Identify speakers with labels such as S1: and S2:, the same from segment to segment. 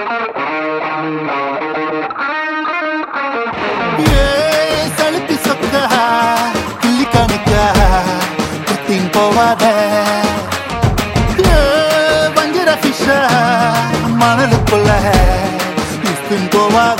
S1: ஏ சலுப்பி சொக்க கிள்ளி கணக்க குத்தின் போவாத ஏ வஞ்சிர ஃபிஷ மணலுக்குள்ள இஸ்பின் போவாத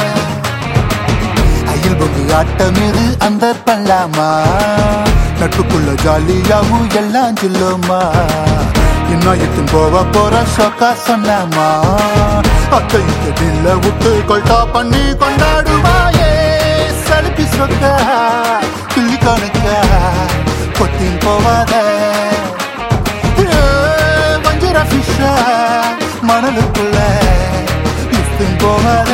S1: அயில் பொங்கு ஆட்டம் இது அந்த பண்ணலாமா நட்புக்குள்ள ஜாலியாவும் எல்லாம் சொல்லுமா இன்னும் இட்டுன் போக போற ஷோக்கா சொன்னாமா அத்தை இதில்ல விட்டு கொல்டா பண்ணி கொண்டாடுவாயே சலுப்பி சொக்க கிள்ளி கணக்க கொத்தின் போவாத ஏ, வஞ்சிர ஃபிஷ மணலுக்குள்ள இஸ்பின் போவாத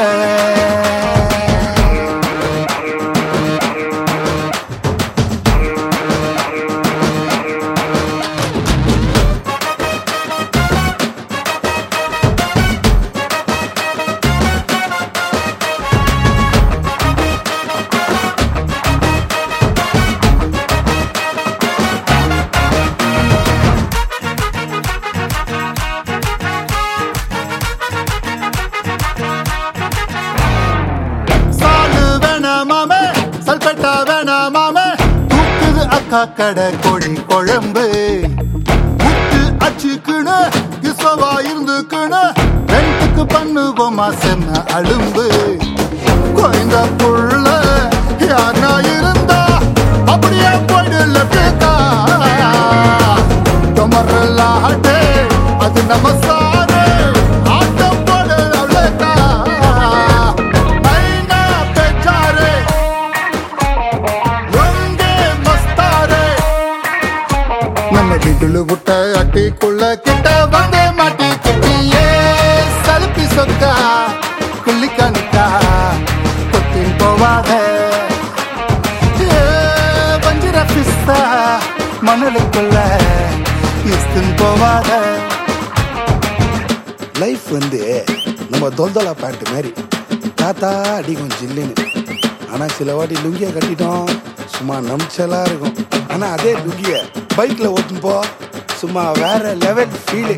S1: சாலு வேணாமாமே சல்பட்டா வேணாமாமே தூக்குது அக்கா கடை கோழி குழம்பு முட்டு அச்சுக்குன்னு கிசவா இருந்துக்குன்னு ரெண்டுக்கு பண்ணுவோமா செம்ம அழும்பு குழந்த புள்ள யாருனா இருந்தா அப்படியே போயிடல பேக்கா தொமரலாட்டே அது நம்ம சாரு ஆட்டம் போடு அவ்வளோக்கா மைனா பெச்சாரு ஒங்கே மஸ்தாரு நம்ம வீட்டுல விட்ட அட்டிக்குள்ள கிட்ட வந்து மாட்டி கிட்டியே சலுப்பி சொக்கா குள்ளி கணுக்கா கொத்தின் போவாத ஏ, வஞ்சிர பிஸ்தா மணலுக்குள்ள இஸ்தின் போவாத
S2: லைஃப் வந்து நம்ம தொல்தொலா பேண்ட் மாதிரி தாத்தா அடிக்கும் ஜில்லுன்னு ஆனா சில வாட்டி லுங்கிய கட்டிட்டோம் சும்மா நம்ச்சலா இருக்கும் ஆனா அதே லுங்கிய பைக்ல ஓட்டும் போ சும்மா வேற லெவல் ஃபீலு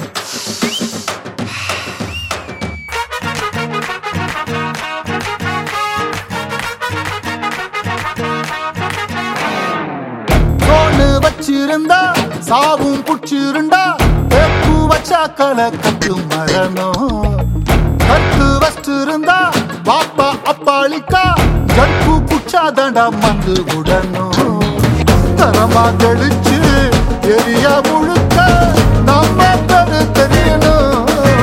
S1: தோணு வச்சிருந்தா சாவும் புடிச்சிருந்தா தேப்பு வச்சா கலை கட்டு மரணம் கட்டு வச்சிருந்தா பாப்பா அப்பாளிக்கா ஜட்பு புச்சாதண்டா மந்து உடனும் தரமா கழிச்சு எரிய முழுக்க நம்ம பெரு தெரியணும்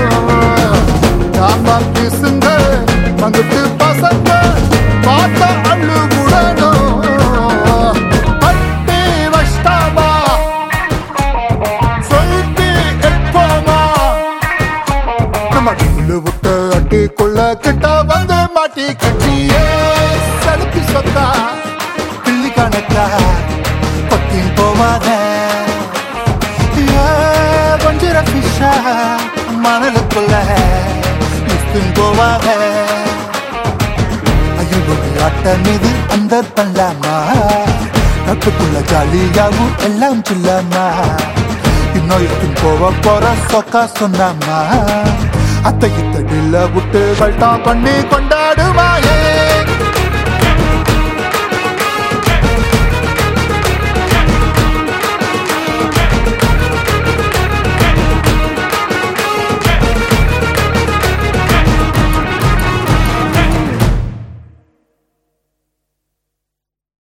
S1: நாம கிசுங்க வந்துட்டு பசங்க பார்த்தா அள்ளு விடணும் பட்டி வஷ்டாமா சொல்லிட்டு எப்போமா நம்ம டில்லு விட்டு அட்டிக்குள்ள கிட்ட வந்து மாட்டி கட்டியே சலுப்பி சொத்தா பிள்ளி கணக்கா பத்தின் போவாத ஏ, வஞ்சிர ஃபிஷா மணலுக்குள்ள இஸ்பின் போவாத ஐயோ ஆட்டம் இது அந்த பண்ணலாமா நட்புக்குள்ள ஜாலியாவும் எல்லாம் சொல்லாமா இன்னும் இருக்கும் போக போற சொக்கா சொன்னாமா அத்தை இத்தடில விட்டு கல்டா பண்ணி கொண்டாடுவாயே